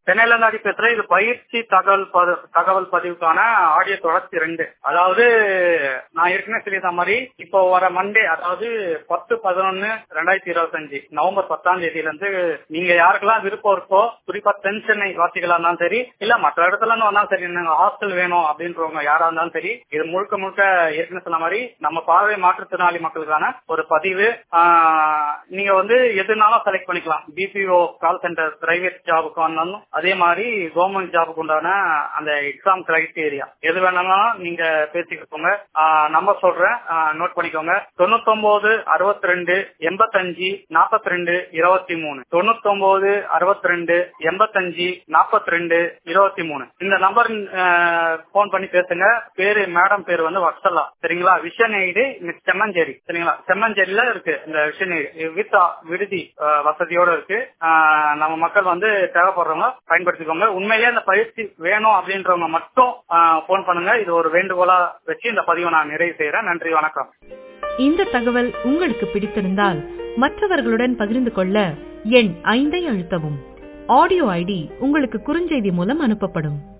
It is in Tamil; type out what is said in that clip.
சென்னையில இருந்து அடி பேசுறேன் இது பயிற்சி தகவல் பதி- தகவல் பதிவுக்கான ஆடியோ தொடர்ச்சி ரெண்டு அதாவது நான் ஏற்கனவே சொல்லியிருந்த மாதிரி இப்போ வர மண்டே அதாவது பத்து பதினொன்னு ரெண்டாயிரத்தி இருபத்தஞ்சு நவம்பர் பத்தாம் தேதியில இருந்து நீங்க யாருக்கெல்லாம் விருப்பம் இருக்கோ குறிப்பா தென் சென்னை வாசிகளா இருந்தாலும் சரி இல்ல மற்ற இடத்துல இருந்து வந்தாலும் சரி நாங்க ஹாஸ்டல் வேணும் அப்படின்றவங்க யாரா இருந்தாலும் சரி இது முழுக்க முழுக்க ஏற்கனவே சொன்ன மாதிரி நம்ம பார்வை மாற்றுத்திறனாளி மக்களுக்கான ஒரு பதிவு ஆஹ், நீங்க வந்து எதுனாலும் செலக்ட் பண்ணிக்கலாம் பிபிஓ கால் சென்டர் பிரைவேட் ஜாபுக்கு வந்தாலும் அதே மாதிரி கவர்மெண்ட் ஜாபுக்கு உண்டான அந்த எக்ஸாம் கிரைட்டீரியா எது வேணாலும் நீங்க பேசிக்கோங்க நம்பர் சொல்றேன் நோட் பண்ணிக்கோங்க தொண்ணூத்தொன்பது அறுபத்தி ரெண்டு எண்பத்தஞ்சு நாற்பத்தி ரெண்டு இருபத்தி மூணு தொண்ணூத்தொன்பது அறுபத்தி ரெண்டு எண்பத்தஞ்சு நாற்பத்தி ரெண்டு இருபத்தி மூணு இந்த நம்பர் போன் பண்ணி பேசுங்க பேரு மேடம் பேரு வந்து வர்சலா சரிங்களா விஷன் ஐடி மிஸ் செம்மஞ்சேரி சரிங்களா செம்மஞ்சேரியில இருக்கு இந்த விஷன் வித் விடுதி அஹ், வசதியோட இருக்கு அஹ், நம்ம மக்கள் வந்து தேவைப்படுறவங்க பயன்படுத்திக்கோங்க உண்மையிலேயே இந்த பயிற்சி வேணும் அப்படின்றவங்க மட்டும் போன் பண்ணுங்க இது ஒரு வேண்டுகோளா வச்சு இந்த பதிவை நான் நிறைவு செய்யறேன் நன்றி வணக்கம் இந்த தகவல் உங்களுக்கு பிடித்திருந்தால் மற்றவர்களுடன் பகிர்ந்து கொள்ள எண் ஐந்தை அழுத்தவும் ஆடியோ ஐடி உங்களுக்கு குறுஞ்செய்தி மூலம் அனுப்பப்படும்